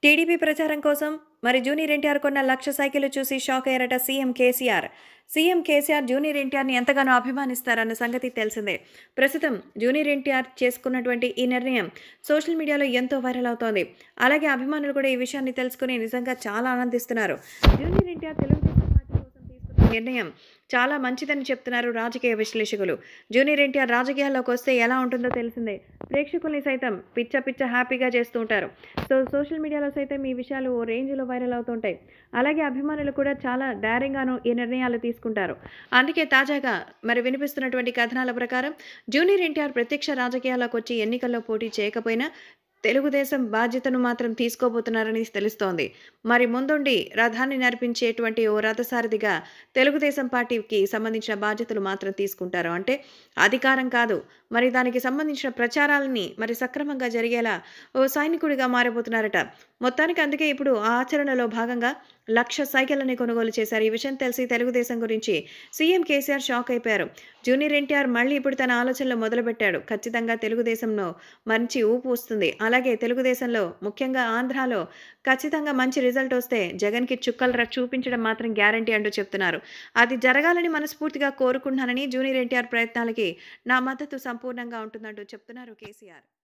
TDP ప్రచారం కోసం మరి జూనియర్ ఎన్టీఆర్ కొన్న లక్ష సైకిల్ చూసి షాక్ అయ్యారట CM KCR CM KCR junior ఎన్టీఆర్ని ఎంతగానో అభిమానిస్తారన్న సంగతి తెలిసిందే ప్రస్తుతం జూనియర్ ఎన్టీఆర్ చేసుకున్నటువంటి ఈ నిర్ణయం సోషల్ మీడియాలో ఎంతో వైరల్ అవుతోంది అలాగే అభిమానులు కూడా ఈ విషయాన్ని తెలుసుకుని నిజంగా చాలా ఆనందిస్తున్నారు జూనియర్ ఎన్టీఆర్ తెలుగుదేశం పార్టీ కోసం తీసుకున్న నిర్ణయం చాలా మంచిదని చెప్తున్నారు రాజకీయ విశ్లేషకులు జూనియర్ ఎన్టీఆర్ రాజకీయాల్లోకి వస్తే ఎలా ఉంటుందో తెలిసిందే ప్రేక్షకుల్ని సైతం పిచ్చ పిచ్చ హ్యాపీగా చేస్తూ ఉంటారు సో సోషల్ మీడియాలో సైతం ఈ విషయాలు ఓ రేంజ్లో వైరల్ అవుతుంటాయి అలాగే అభిమానులు కూడా చాలా ధైర్యంగాను ఈ నిర్ణయాలు తీసుకుంటారు అందుకే తాజాగా మరి వినిపిస్తున్నటువంటి కథనాల ప్రకారం జూనియర్ ఎన్టీఆర్ ప్రత్యక్ష రాజకీయాల్లోకి వచ్చి ఎన్నికల్లో పోటీ చేయకపోయినా తెలుగుదేశం బాధ్యతను మాత్రం తీసుకోబోతున్నారని తెలుస్తోంది మరి ముందుండి రథాన్ని నడిపించేటువంటి ఓ రథసారథిగా తెలుగుదేశం పార్టీకి సంబంధించిన బాధ్యతలు మాత్రం తీసుకుంటారు అంటే అధికారం కాదు మరి దానికి సంబంధించిన ప్రచారాలని మరి సక్రమంగా జరిగేలా ఓ సైనికుడిగా మారబోతున్నారట మొత్తానికి అందుకే ఇప్పుడు ఆ ఆచరణలో భాగంగా లక్ష సైకిళ్ళని కొనుగోలు చేశారు ఈ విషయం తెలిసి తెలుగుదేశం గురించి సీఎం కేసీఆర్ షాక్ అయిపోయారు జూనియర్ ఎన్టీఆర్ మళ్ళీ ఇప్పుడు తన ఆలోచనలు మొదలుపెట్టాడు ఖచ్చితంగా తెలుగుదేశంలో మంచి ఊపు వస్తుంది అలాగే తెలుగుదేశంలో ముఖ్యంగా ఆంధ్రాలో ఖచ్చితంగా మంచి రిజల్ట్ వస్తే జగన్కి చుక్కలు ర- చూపించడం మాత్రం గ్యారంటీ అంటూ చెప్తున్నారు అది జరగాలని మనస్ఫూర్తిగా కోరుకుంటున్నానని జూనియర్ ఎన్టీఆర్ ప్రయత్నాలకి నా మద్దతు సంపూర్ణంగా ఉంటుందంటూ చెప్తున్నారు కేసీఆర్